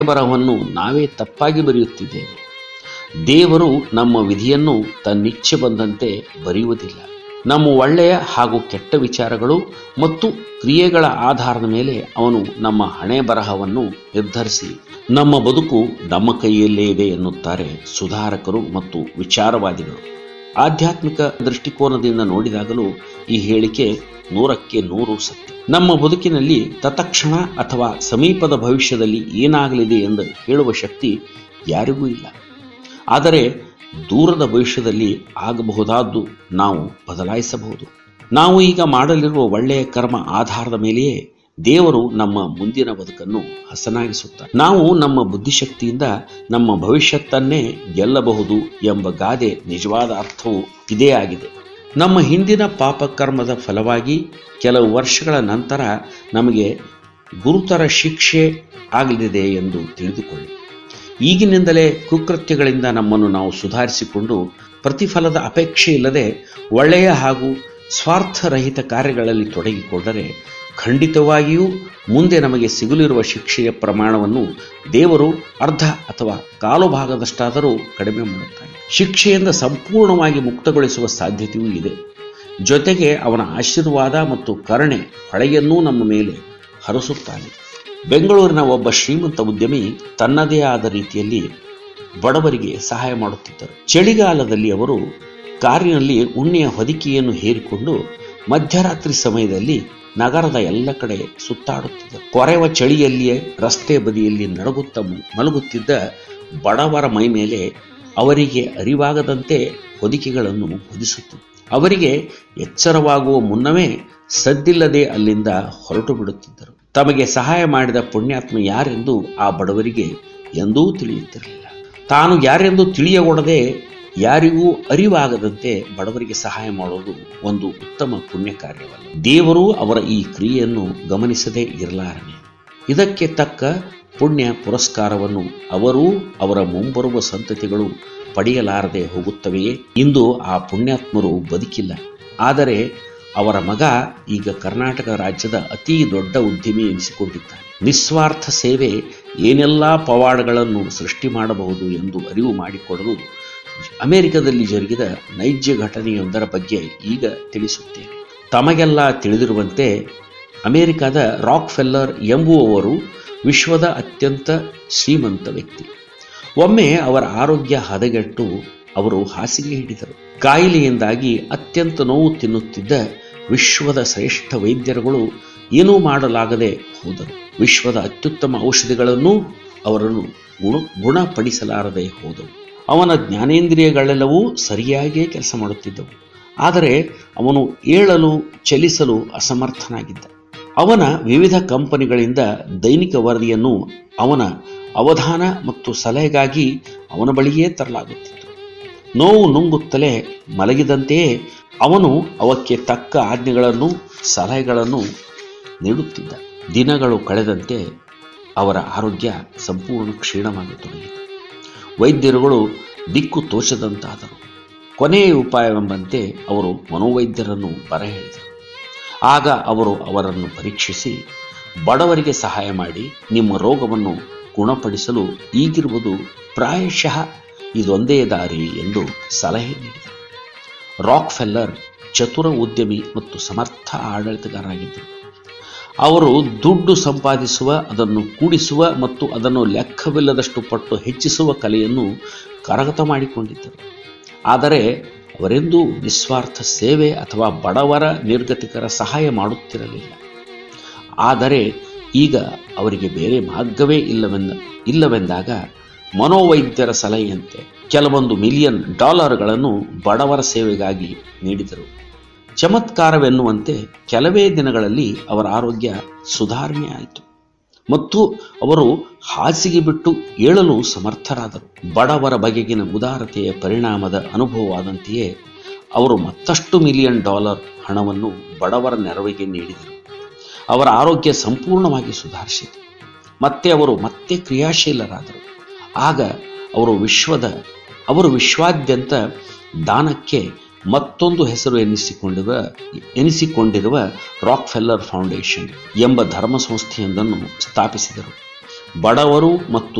ಬರಹವನ್ನು ನಾವೇ ತಪ್ಪಾಗಿ ಬರೆಯುತ್ತಿದ್ದೇವೆ ದೇವರು ನಮ್ಮ ವಿಧಿಯನ್ನು ತನ್ನಿಚ್ಛೆ ಬಂದಂತೆ ಬರೆಯುವುದಿಲ್ಲ ನಮ್ಮ ಒಳ್ಳೆಯ ಹಾಗೂ ಕೆಟ್ಟ ವಿಚಾರಗಳು ಮತ್ತು ಕ್ರಿಯೆಗಳ ಆಧಾರದ ಮೇಲೆ ಅವನು ನಮ್ಮ ಹಣೆ ಬರಹವನ್ನು ನಿರ್ಧರಿಸಿ ನಮ್ಮ ಬದುಕು ನಮ್ಮ ಕೈಯಲ್ಲೇ ಇದೆ ಎನ್ನುತ್ತಾರೆ ಸುಧಾರಕರು ಮತ್ತು ವಿಚಾರವಾದಿಗಳು ಆಧ್ಯಾತ್ಮಿಕ ದೃಷ್ಟಿಕೋನದಿಂದ ನೋಡಿದಾಗಲೂ ಈ ಹೇಳಿಕೆ ನೂರಕ್ಕೆ ನೂರು ಸತ್ಯ ನಮ್ಮ ಬದುಕಿನಲ್ಲಿ ತತ್ಕ್ಷಣ ಅಥವಾ ಸಮೀಪದ ಭವಿಷ್ಯದಲ್ಲಿ ಏನಾಗಲಿದೆ ಎಂದು ಹೇಳುವ ಶಕ್ತಿ ಯಾರಿಗೂ ಇಲ್ಲ ಆದರೆ ದೂರದ ಭವಿಷ್ಯದಲ್ಲಿ ಆಗಬಹುದಾದ್ದು ನಾವು ಬದಲಾಯಿಸಬಹುದು ನಾವು ಈಗ ಮಾಡಲಿರುವ ಒಳ್ಳೆಯ ಕರ್ಮ ಆಧಾರದ ಮೇಲೆಯೇ ದೇವರು ನಮ್ಮ ಮುಂದಿನ ಬದುಕನ್ನು ಹಸನಾಗಿಸುತ್ತಾರೆ ನಾವು ನಮ್ಮ ಬುದ್ಧಿಶಕ್ತಿಯಿಂದ ನಮ್ಮ ಭವಿಷ್ಯತ್ತನ್ನೇ ಗೆಲ್ಲಬಹುದು ಎಂಬ ಗಾದೆ ನಿಜವಾದ ಅರ್ಥವು ಇದೇ ಆಗಿದೆ ನಮ್ಮ ಹಿಂದಿನ ಪಾಪಕರ್ಮದ ಫಲವಾಗಿ ಕೆಲವು ವರ್ಷಗಳ ನಂತರ ನಮಗೆ ಗುರುತರ ಶಿಕ್ಷೆ ಆಗಲಿದೆ ಎಂದು ತಿಳಿದುಕೊಳ್ಳಿ ಈಗಿನಿಂದಲೇ ಕುಕೃತ್ಯಗಳಿಂದ ನಮ್ಮನ್ನು ನಾವು ಸುಧಾರಿಸಿಕೊಂಡು ಪ್ರತಿಫಲದ ಅಪೇಕ್ಷೆ ಇಲ್ಲದೆ ಒಳ್ಳೆಯ ಹಾಗೂ ಸ್ವಾರ್ಥರಹಿತ ಕಾರ್ಯಗಳಲ್ಲಿ ತೊಡಗಿಕೊಂಡರೆ ಖಂಡಿತವಾಗಿಯೂ ಮುಂದೆ ನಮಗೆ ಸಿಗಲಿರುವ ಶಿಕ್ಷೆಯ ಪ್ರಮಾಣವನ್ನು ದೇವರು ಅರ್ಧ ಅಥವಾ ಕಾಲು ಭಾಗದಷ್ಟಾದರೂ ಕಡಿಮೆ ಮಾಡುತ್ತಾನೆ ಶಿಕ್ಷೆಯಿಂದ ಸಂಪೂರ್ಣವಾಗಿ ಮುಕ್ತಗೊಳಿಸುವ ಸಾಧ್ಯತೆಯೂ ಇದೆ ಜೊತೆಗೆ ಅವನ ಆಶೀರ್ವಾದ ಮತ್ತು ಕರುಣೆ ಹೊಳೆಯನ್ನೂ ನಮ್ಮ ಮೇಲೆ ಹರಸುತ್ತಾನೆ ಬೆಂಗಳೂರಿನ ಒಬ್ಬ ಶ್ರೀಮಂತ ಉದ್ಯಮಿ ತನ್ನದೇ ಆದ ರೀತಿಯಲ್ಲಿ ಬಡವರಿಗೆ ಸಹಾಯ ಮಾಡುತ್ತಿದ್ದರು ಚಳಿಗಾಲದಲ್ಲಿ ಅವರು ಕಾರಿನಲ್ಲಿ ಉಣ್ಣೆಯ ಹೊದಿಕೆಯನ್ನು ಹೇರಿಕೊಂಡು ಮಧ್ಯರಾತ್ರಿ ಸಮಯದಲ್ಲಿ ನಗರದ ಎಲ್ಲ ಕಡೆ ಸುತ್ತಾಡುತ್ತಿದ್ದರು ಕೊರೆವ ಚಳಿಯಲ್ಲಿಯೇ ರಸ್ತೆ ಬದಿಯಲ್ಲಿ ನಡಗುತ್ತ ಮಲಗುತ್ತಿದ್ದ ಬಡವರ ಮೈ ಮೇಲೆ ಅವರಿಗೆ ಅರಿವಾಗದಂತೆ ಹೊದಿಕೆಗಳನ್ನು ಹೊದಿಸುತ್ತು ಅವರಿಗೆ ಎಚ್ಚರವಾಗುವ ಮುನ್ನವೇ ಸದ್ದಿಲ್ಲದೆ ಅಲ್ಲಿಂದ ಹೊರಟು ಬಿಡುತ್ತಿದ್ದರು ತಮಗೆ ಸಹಾಯ ಮಾಡಿದ ಪುಣ್ಯಾತ್ಮ ಯಾರೆಂದು ಆ ಬಡವರಿಗೆ ಎಂದೂ ತಿಳಿಯುತ್ತಿರಲಿಲ್ಲ ತಾನು ಯಾರೆಂದು ತಿಳಿಯಗೊಡದೆ ಯಾರಿಗೂ ಅರಿವಾಗದಂತೆ ಬಡವರಿಗೆ ಸಹಾಯ ಮಾಡೋದು ಒಂದು ಉತ್ತಮ ಪುಣ್ಯ ಕಾರ್ಯವಲ್ಲ ದೇವರು ಅವರ ಈ ಕ್ರಿಯೆಯನ್ನು ಗಮನಿಸದೇ ಇರಲಾರನೆ ಇದಕ್ಕೆ ತಕ್ಕ ಪುಣ್ಯ ಪುರಸ್ಕಾರವನ್ನು ಅವರೂ ಅವರ ಮುಂಬರುವ ಸಂತತಿಗಳು ಪಡೆಯಲಾರದೆ ಹೋಗುತ್ತವೆಯೇ ಇಂದು ಆ ಪುಣ್ಯಾತ್ಮರು ಬದುಕಿಲ್ಲ ಆದರೆ ಅವರ ಮಗ ಈಗ ಕರ್ನಾಟಕ ರಾಜ್ಯದ ಅತಿ ದೊಡ್ಡ ಉದ್ಯಮಿ ಎನಿಸಿಕೊಂಡಿದ್ದಾನೆ ನಿಸ್ವಾರ್ಥ ಸೇವೆ ಏನೆಲ್ಲ ಪವಾಡಗಳನ್ನು ಸೃಷ್ಟಿ ಮಾಡಬಹುದು ಎಂದು ಅರಿವು ಮಾಡಿಕೊಡಲು ಅಮೆರಿಕದಲ್ಲಿ ಜರುಗಿದ ನೈಜ ಘಟನೆಯೊಂದರ ಬಗ್ಗೆ ಈಗ ತಿಳಿಸುತ್ತೇನೆ ತಮಗೆಲ್ಲ ತಿಳಿದಿರುವಂತೆ ಅಮೆರಿಕದ ರಾಕ್ ಫೆಲ್ಲರ್ ಎಂಬುವವರು ವಿಶ್ವದ ಅತ್ಯಂತ ಶ್ರೀಮಂತ ವ್ಯಕ್ತಿ ಒಮ್ಮೆ ಅವರ ಆರೋಗ್ಯ ಹದಗೆಟ್ಟು ಅವರು ಹಾಸಿಗೆ ಹಿಡಿದರು ಕಾಯಿಲೆಯಿಂದಾಗಿ ಅತ್ಯಂತ ನೋವು ತಿನ್ನುತ್ತಿದ್ದ ವಿಶ್ವದ ಶ್ರೇಷ್ಠ ವೈದ್ಯರುಗಳು ಏನೂ ಮಾಡಲಾಗದೆ ಹೋದರು ವಿಶ್ವದ ಅತ್ಯುತ್ತಮ ಔಷಧಿಗಳನ್ನು ಅವರನ್ನು ಗುಣ ಗುಣಪಡಿಸಲಾರದೆ ಹೋದವು ಅವನ ಜ್ಞಾನೇಂದ್ರಿಯಗಳೆಲ್ಲವೂ ಸರಿಯಾಗಿಯೇ ಕೆಲಸ ಮಾಡುತ್ತಿದ್ದವು ಆದರೆ ಅವನು ಏಳಲು ಚಲಿಸಲು ಅಸಮರ್ಥನಾಗಿದ್ದ ಅವನ ವಿವಿಧ ಕಂಪನಿಗಳಿಂದ ದೈನಿಕ ವರದಿಯನ್ನು ಅವನ ಅವಧಾನ ಮತ್ತು ಸಲಹೆಗಾಗಿ ಅವನ ಬಳಿಯೇ ತರಲಾಗುತ್ತಿತ್ತು ನೋವು ನುಂಗುತ್ತಲೇ ಮಲಗಿದಂತೆಯೇ ಅವನು ಅವಕ್ಕೆ ತಕ್ಕ ಆಜ್ಞೆಗಳನ್ನು ಸಲಹೆಗಳನ್ನು ನೀಡುತ್ತಿದ್ದ ದಿನಗಳು ಕಳೆದಂತೆ ಅವರ ಆರೋಗ್ಯ ಸಂಪೂರ್ಣ ಕ್ಷೀಣವಾಗತೊಡಗಿತು ವೈದ್ಯರುಗಳು ದಿಕ್ಕು ತೋಚದಂತಾದರು ಕೊನೆಯ ಉಪಾಯವೆಂಬಂತೆ ಅವರು ಮನೋವೈದ್ಯರನ್ನು ಬರಹೇಳಿದರು ಆಗ ಅವರು ಅವರನ್ನು ಪರೀಕ್ಷಿಸಿ ಬಡವರಿಗೆ ಸಹಾಯ ಮಾಡಿ ನಿಮ್ಮ ರೋಗವನ್ನು ಗುಣಪಡಿಸಲು ಈಗಿರುವುದು ಪ್ರಾಯಶಃ ಇದೊಂದೇ ದಾರಿ ಎಂದು ಸಲಹೆ ನೀಡಿದರು ರಾಕ್ ಫೆಲ್ಲರ್ ಚತುರ ಉದ್ಯಮಿ ಮತ್ತು ಸಮರ್ಥ ಆಡಳಿತಗಾರರಾಗಿದ್ದರು ಅವರು ದುಡ್ಡು ಸಂಪಾದಿಸುವ ಅದನ್ನು ಕೂಡಿಸುವ ಮತ್ತು ಅದನ್ನು ಲೆಕ್ಕವಿಲ್ಲದಷ್ಟು ಪಟ್ಟು ಹೆಚ್ಚಿಸುವ ಕಲೆಯನ್ನು ಕರಗತ ಮಾಡಿಕೊಂಡಿದ್ದರು ಆದರೆ ಅವರೆಂದೂ ನಿಸ್ವಾರ್ಥ ಸೇವೆ ಅಥವಾ ಬಡವರ ನಿರ್ಗತಿಕರ ಸಹಾಯ ಮಾಡುತ್ತಿರಲಿಲ್ಲ ಆದರೆ ಈಗ ಅವರಿಗೆ ಬೇರೆ ಮಾರ್ಗವೇ ಇಲ್ಲವೆಂದ ಇಲ್ಲವೆಂದಾಗ ಮನೋವೈದ್ಯರ ಸಲಹೆಯಂತೆ ಕೆಲವೊಂದು ಮಿಲಿಯನ್ ಡಾಲರ್ಗಳನ್ನು ಬಡವರ ಸೇವೆಗಾಗಿ ನೀಡಿದರು ಚಮತ್ಕಾರವೆನ್ನುವಂತೆ ಕೆಲವೇ ದಿನಗಳಲ್ಲಿ ಅವರ ಆರೋಗ್ಯ ಸುಧಾರಣೆ ಆಯಿತು ಮತ್ತು ಅವರು ಹಾಸಿಗೆ ಬಿಟ್ಟು ಏಳಲು ಸಮರ್ಥರಾದರು ಬಡವರ ಬಗೆಗಿನ ಉದಾರತೆಯ ಪರಿಣಾಮದ ಅನುಭವವಾದಂತೆಯೇ ಅವರು ಮತ್ತಷ್ಟು ಮಿಲಿಯನ್ ಡಾಲರ್ ಹಣವನ್ನು ಬಡವರ ನೆರವಿಗೆ ನೀಡಿದರು ಅವರ ಆರೋಗ್ಯ ಸಂಪೂರ್ಣವಾಗಿ ಸುಧಾರಿಸಿತು ಮತ್ತೆ ಅವರು ಮತ್ತೆ ಕ್ರಿಯಾಶೀಲರಾದರು ಆಗ ಅವರು ವಿಶ್ವದ ಅವರು ವಿಶ್ವಾದ್ಯಂತ ದಾನಕ್ಕೆ ಮತ್ತೊಂದು ಹೆಸರು ಎನಿಸಿಕೊಂಡಿರುವ ಎನಿಸಿಕೊಂಡಿರುವ ರಾಕ್ ಫೆಲ್ಲರ್ ಫೌಂಡೇಶನ್ ಎಂಬ ಧರ್ಮ ಸಂಸ್ಥೆಯೊಂದನ್ನು ಸ್ಥಾಪಿಸಿದರು ಬಡವರು ಮತ್ತು